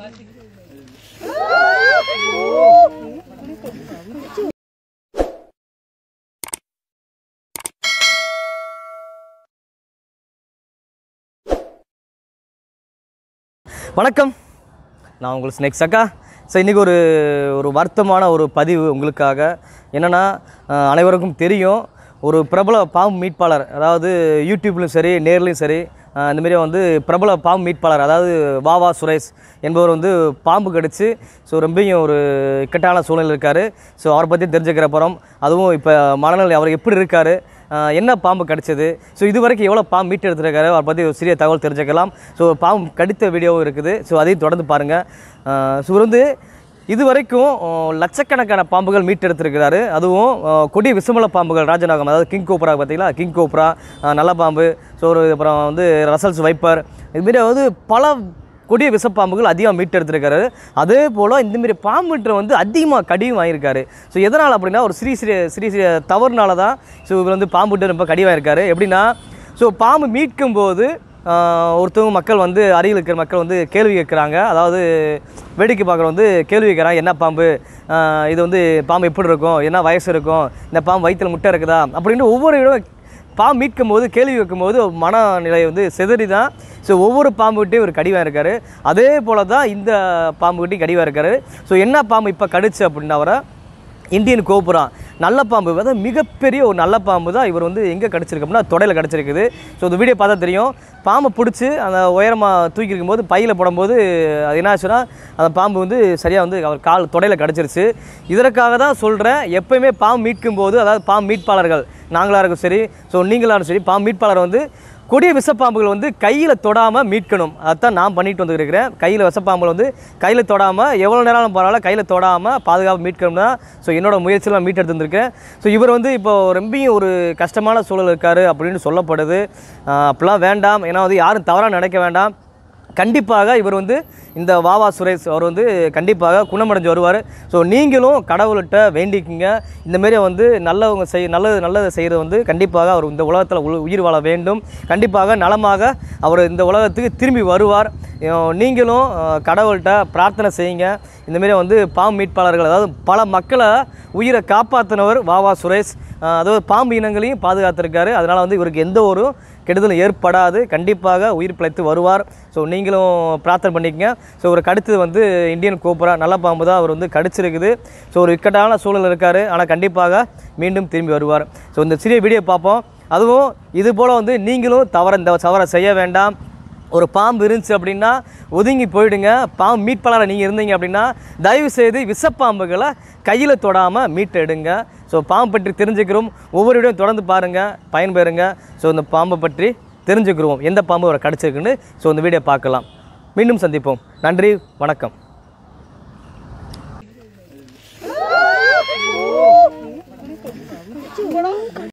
வணக்கம் நான் உங்கள் ஸ்னேக்ஸ் அக்கா ஸோ இன்றைக்கி ஒரு ஒரு வருத்தமான ஒரு பதிவு உங்களுக்காக என்னென்னா அஹ், அனைவருக்கும் தெரியும் ஒரு பிரபல பாம்பு மீட்பாளர் அதாவது யூடியூப்லையும் சரி நேர்லையும் சரி அஹ், இந்த மாதிரி வந்து பிரபல பாம்பு மீட்பாளர் அதாவது வாவா சுரேஷ் என்பவர் வந்து பாம்பு கடிச்சு ஸோ ரொம்பவும் ஒரு இக்கட்டான சூழ்நிலை இருக்கார் ஸோ அவரை பற்றி தெரிஞ்சுக்கிற போகிறோம் அதுவும் இப்போ மனநிலை அவர் எப்படி இருக்கார் ஆஹ் என்ன பாம்பு கடிச்சது ஸோ இது வரைக்கும் எவ்வளோ பாம்பு மீட்டு எடுத்துருக்காரு அவரை பற்றி ஒரு சிறிய தகவல் தெரிஞ்சுக்கலாம் ஸோ பாம்பு கடித்த வீடியோவும் இருக்குது ஸோ அதையும் தொடர்ந்து பாருங்கள் ஸோ இவர் வந்து இது வரைக்கும் ஆஹ் லட்சக்கணக்கான பாம்புகள் மீட்டு எடுத்திருக்கிறாரு அதுவும் ஆஹ் கொடிய விசுமல பாம்புகள் ராஜநாகம் அதாவது கிங் கோப்ரா பார்த்தீங்களா கிங் கோப்ரா ஆஹ் நல்ல பாம்பு ஸோ ஒரு அப்புறம் வந்து ரசல்ஸ் வைப்பர் இதுமாரி வந்து பல கொடிய விஷப்பாம்புகள் அதிகமாக மீட்டு எடுத்திருக்காரு அதே போல் இந்தமாரி பாம்பு மீட்டர் வந்து அதிகமாக கடியும் வாங்கியிருக்காரு ஸோ எதனால் அப்படின்னா ஒரு சிறிய சிறிய சிறிய சிறிய தவறுனால தான் ஸோ இவர் வந்து பாம்பு மீட்டர் ரொம்ப கடி வாங்கியிருக்காரு எப்படின்னா ஸோ பாம்பு மீட்கும் போது ஆஹ், ஒருத்தவங்க மக்கள் வந்து அருகில் இருக்கிற மக்கள் வந்து கேள்வி கேட்குறாங்க அதாவது வேடிக்கை பார்க்குற வந்து கேள்வி கேட்குறாங்க என்ன பாம்பு ஆஹ், இது வந்து பாம்பு எப்படி இருக்கும் என்ன வயசு இருக்கும் இந்த பாம்பு வயிற்றில் முட்டை இருக்குதா அப்படின்னு ஒவ்வொரு இடம் பாம்பு மீட்கும் போது கேள்வி வைக்கும்போது மனநிலை வந்து செதறி தான் ஸோ ஒவ்வொரு பாம்புகிட்டையும் ஒரு கடிவாக இருக்காரு அதே போல தான் இந்த பாம்புகிட்டையும் கடிவாக இருக்காரு ஸோ என்ன பாம்பு இப்போ கடிச்சு அப்படின்னா அவரை இந்தியன் கோபுரா நல்ல பாம்பு அதாவது மிகப்பெரிய ஒரு நல்ல பாம்பு தான் இவர் வந்து எங்கே கடிச்சிருக்கு அப்படின்னா தொடையில் கடிச்சிருக்குது ஸோ இந்த வீடியோ பார்த்தா தெரியும் பாம்பை பிடிச்சி அந்த உயரமாக தூக்கி இருக்கும்போது பையில் போடும்போது அது என்ன ஆச்சுன்னா அந்த பாம்பு வந்து சரியாக வந்து அவர் கால் தொடையில் கடிச்சிருச்சு இதற்காக தான் சொல்கிறேன் எப்பயுமே பாம்பு மீட்கும் போது அதாவது பாம்பு மீட்பாளர்கள் நாங்களாக இருக்கும் சரி ஸோ நீங்களாக சரி பாம்பு மீட்பாளர் வந்து கொடிய விஷப்பாம்புகள் வந்து கையில் தொடாமல் மீட்கணும் அதான் நான் பண்ணிட்டு வந்துருக்கிறேன் கையில் விஷப்பாம்புகள் வந்து கையில் தொடாமல் எவ்வளோ நேரம் பரவாயில்ல கையில் தொடாமல் பாதுகாப்பு மீட்கணும் தான் ஸோ என்னோட முயற்சியில் நான் மீட் எடுத்துருக்கேன் ஸோ இவர் வந்து இப்போ ரொம்பவும் ஒரு கஷ்டமான சூழல் இருக்கார் அப்படின்னு சொல்லப்படுது ஆஹ் அப்படிலாம் வேண்டாம் ஏன்னா வந்து யாரும் தவறாக நினைக்க வேண்டாம் கண்டிப்பாக இவர் வந்து இந்த வாவா சுரேஷ் அவர் வந்து கண்டிப்பாக குணமடைஞ்சு வருவார் ஸோ நீங்களும் கடவுள்கிட்ட வேண்டிக்குங்க இந்தமாரி வந்து நல்லவங்க செய் நல்லது நல்லதை செய்கிறது வந்து கண்டிப்பாக அவர் இந்த உலகத்தில் உ- உயிர் வாழ வேண்டும் கண்டிப்பாக நலமாக அவர் இந்த உலகத்துக்கு திரும்பி வருவார் அஹ் நீங்களும் அஹ், கடவுள்கிட்ட பிரார்த்தனை செய்யுங்க இந்தமாரி வந்து பாம்பு மீட்பாளர்கள் அதாவது பல மக்களை உயிரை காப்பாற்றினவர் வாவா சுரேஷ் அஹ், அதாவது பாம்பு இனங்களையும் பாதுகாத்திருக்காரு அதனால் வந்து இவருக்கு எந்த ஒரு கெடுதலும் ஏற்படாது கண்டிப்பாக உயிர் பிழைத்து வருவார் ஸோ நீங்களும் பிரார்த்தனை பண்ணிக்கங்க ஸோ ஒரு கடித்தது வந்து இந்தியன் கோபுரா நல்ல பாம்பு தான் அவர் வந்து கடிச்சிருக்குது ஸோ ஒரு இக்கட்டான சூழல் இருக்கார் ஆனால் கண்டிப்பாக மீண்டும் திரும்பி வருவார் ஸோ இந்த சிறிய வீடியோ பார்ப்போம் அதுவும் இது போல் வந்து நீங்களும் தவற இந்த தவறை செய்ய வேண்டாம் ஒரு பாம்பு இருந்துச்சு அப்படின்னா ஒதுங்கி போயிடுங்க பாம்பு மீட்பாளராக நீங்கள் இருந்தீங்க அப்படின்னா தயவு செய்து விஷப்பாம்புகளை கையில் தொடாமல் மீட்டெடுங்க ஸோ பாம்பு பற்றி தெரிஞ்சுக்கிறோம் ஒவ்வொரு வீடியோ தொடர்ந்து பாருங்கள் பயன்பெறுங்க ஸோ இந்த பாம்பை பற்றி தெரிஞ்சுக்கிறோம் எந்த பாம்பு அவரை கடிச்சிருக்குன்னு ஸோ இந்த வீடியோ பார்க்கலாம் மீண்டும் சந்திப்போம் நன்றி வணக்கம்